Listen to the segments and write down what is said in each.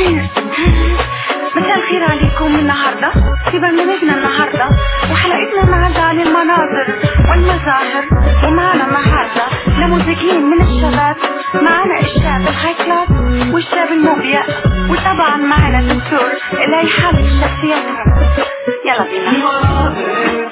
مساء الخير عليكم النهاردة في برنامجنا النهاردة وحلقتنا معادة عن المناظر والمظاهر ومعنا محادة لموسيقيين من الشباب معنا الشاب الهاي كلاس والشاب المبيع وطبعا معنا الدكتور اللي هيحلل شخصيتهم يلا بينا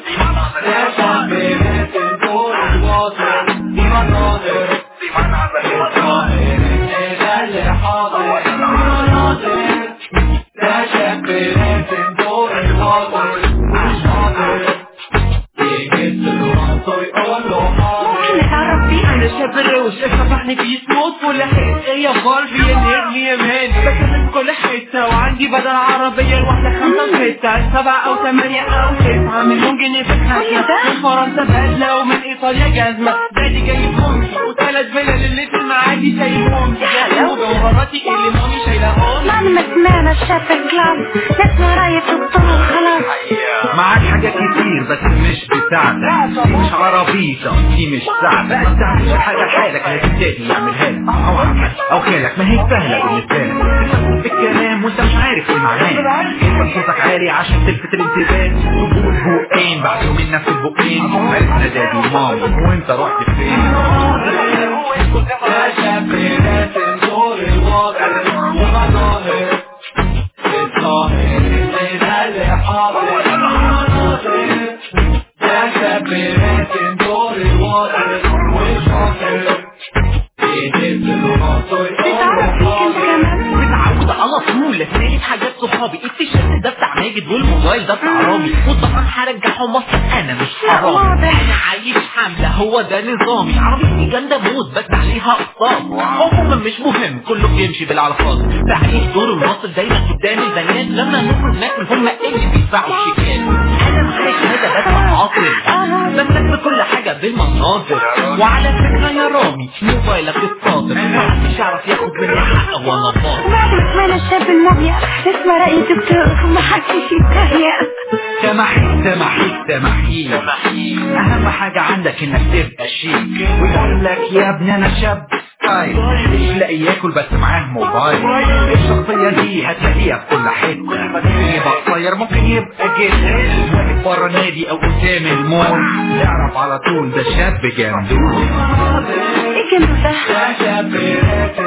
ممكن نتعرف بيه انا شاب الروش فتحني في سموت كل حته يا غربي ينهرني يمان بكلم كل حته وعندي بدل عربيه الواحده خمسه وسته سبعه او ثمانيه او تسعه مليون جنيه في الحاجه من فرنسا بدله ومن ايطاليا جزمه دادي جايبهم وثلاث فيلا لليت المعادي شايلهم وجوهراتي اللي مامي شايلاهم بعد ما سمعنا الشاب الكلاس نسمع رأي الدكتور خلاص معاك حاجات كتير بس مش بتاعتك دي مش عربيطة دي مش ساعتك ما بتعملش حاجة لحالك لازم تاني يعملها لك أو عمك أو خالك ما هي سهلة بالنسبة لك تفهم في الكلام وانت مش عارف ايه معناه انت صوتك عالي عشان تلفت الانتباه تقول بقين بعد يومين نفس البقين عرفنا دادي ومامي وانت رحت فين بتعرف فيك انت كمان متعود على طول لقيت حاجات صحابي التيشيرت ده بتاع ماجد والموبايل ده بتاع رامي والطبعا هرجعه مصر انا مش حرامي واضح. انا عايش حمله هو ده نظامي عربيتي جامده موت بس عليها اقساط عموما مش مهم كله بيمشي بالعلاقات بعيش دور المصر دايما قدام البنات لما نخرج ناكل هم اللي بيدفعوا الشيكات انا معايا شهاده بدفع عاطل بملك بكل حاجه بالمناظر وعلى فكره يا رامي موبايلك الصادر محدش يعرف ياخد مني حق وانا فاضي بعد ما سمعنا الشاب المبيع نسمع رأي الدكتور وما حدش يتهيأ سمحي سمحي سمحي اهم حاجة عندك انك تبقى شيك ويقول لك يا ابني انا شاب ستايل مش لاقي ياكل بس معاه موبايل الشخصية دي هتلاقيها في كل حتة يبقى قصير ممكن يبقى جد واقف بره نادي او قدام المول تعرف على طول ده شاب جامدول ايه كنت ده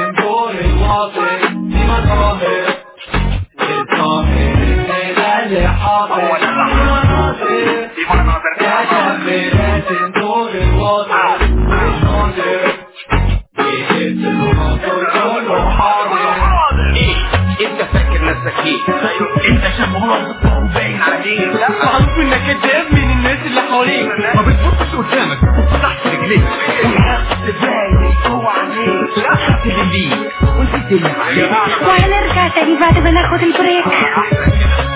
ايه انت فاكر نفسك ايه انت شاب هو باين عليك معروف انك كداب من الناس اللي حواليك ما بتبصش قدامك بتبص تحت رجليك والعقل باين جوه عينيك تحت رجليك وانت الدنيا عليك وهنرجع تاني بعد ما ناخد البريك احسن كده